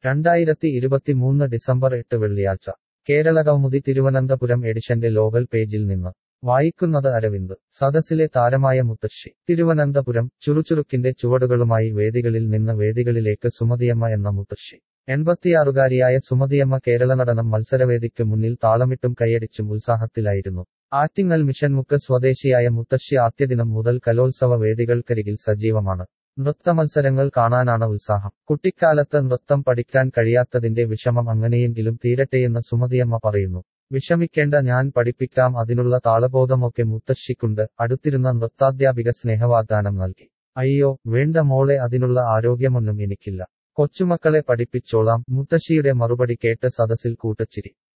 രണ്ടായിരത്തി ഇരുപത്തിമൂന്ന് ഡിസംബർ എട്ട് വെള്ളിയാഴ്ച കേരള കൗമുദി തിരുവനന്തപുരം എഡിഷന്റെ ലോകൽ പേജിൽ നിന്ന് വായിക്കുന്നത് അരവിന്ദ് സദസ്സിലെ താരമായ മുത്തശ്ശി തിരുവനന്തപുരം ചുറുചുറുക്കിന്റെ ചുവടുകളുമായി വേദികളിൽ നിന്ന് വേദികളിലേക്ക് സുമതിയമ്മ എന്ന മുത്തശ്ശി എൺപത്തിയാറുകാരിയായ സുമതിയമ്മ കേരള നടനം മത്സരവേദിക്ക് മുന്നിൽ താളമിട്ടും കൈയടിച്ചും ഉത്സാഹത്തിലായിരുന്നു ആറ്റിങ്ങൽ മിഷൻമുക്ക് സ്വദേശിയായ മുത്തശ്ശി ആദ്യദിനം മുതൽ കലോത്സവ വേദികൾക്കരികിൽ സജീവമാണ് നൃത്തമത്സരങ്ങൾ കാണാനാണ് ഉത്സാഹം കുട്ടിക്കാലത്ത് നൃത്തം പഠിക്കാൻ കഴിയാത്തതിന്റെ വിഷമം അങ്ങനെയെങ്കിലും തീരട്ടെയെന്ന് സുമതിയമ്മ പറയുന്നു വിഷമിക്കേണ്ട ഞാൻ പഠിപ്പിക്കാം അതിനുള്ള താളബോധമൊക്കെ മുത്തശ്ശിക്കുണ്ട് അടുത്തിരുന്ന നൃത്താധ്യാപിക സ്നേഹവാഗ്ദാനം നൽകി അയ്യോ വേണ്ട മോളെ അതിനുള്ള ആരോഗ്യമൊന്നും എനിക്കില്ല കൊച്ചുമക്കളെ പഠിപ്പിച്ചോളാം മുത്തശ്ശിയുടെ മറുപടി കേട്ട് സദസ്സിൽ കൂട്ടച്ചിരി